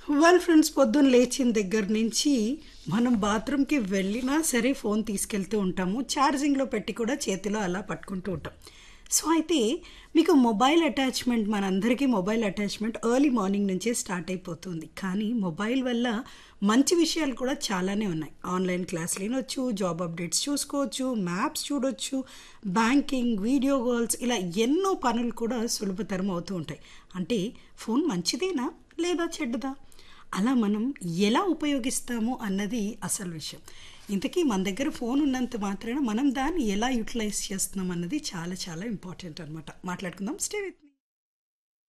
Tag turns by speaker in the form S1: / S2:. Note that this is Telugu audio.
S1: వెల్ ఫ్రెండ్స్ పొద్దున్న లేచిన దగ్గర నుంచి మనం బాత్రూమ్కి వెళ్ళినా సరే ఫోన్ తీసుకెళ్తూ ఉంటాము ఛార్జింగ్లో పెట్టి కూడా చేతిలో అలా పట్టుకుంటూ ఉంటాం సో అయితే మీకు మొబైల్ అటాచ్మెంట్ మనందరికీ మొబైల్ అటాచ్మెంట్ ఎర్లీ మార్నింగ్ నుంచే స్టార్ట్ అయిపోతుంది కానీ మొబైల్ వల్ల మంచి విషయాలు కూడా చాలానే ఉన్నాయి ఆన్లైన్ క్లాసులు వినొచ్చు జాబ్ అప్డేట్స్ చూసుకోవచ్చు మ్యాప్స్ చూడొచ్చు బ్యాంకింగ్ వీడియో కాల్స్ ఇలా ఎన్నో పనులు కూడా సులభతరం అవుతూ ఉంటాయి అంటే ఫోన్ మంచిదేనా లేదా చెడ్డదా అలా మనం ఎలా ఉపయోగిస్తాము అన్నది అసలు విషయం ఇంతకీ మన దగ్గర ఫోన్ ఉన్నంత మాత్రాన మనం దాన్ని ఎలా యూటిలైజ్ చేస్తున్నాం అన్నది చాలా చాలా ఇంపార్టెంట్ అనమాట మాట్లాడుకుందాం స్టే విత్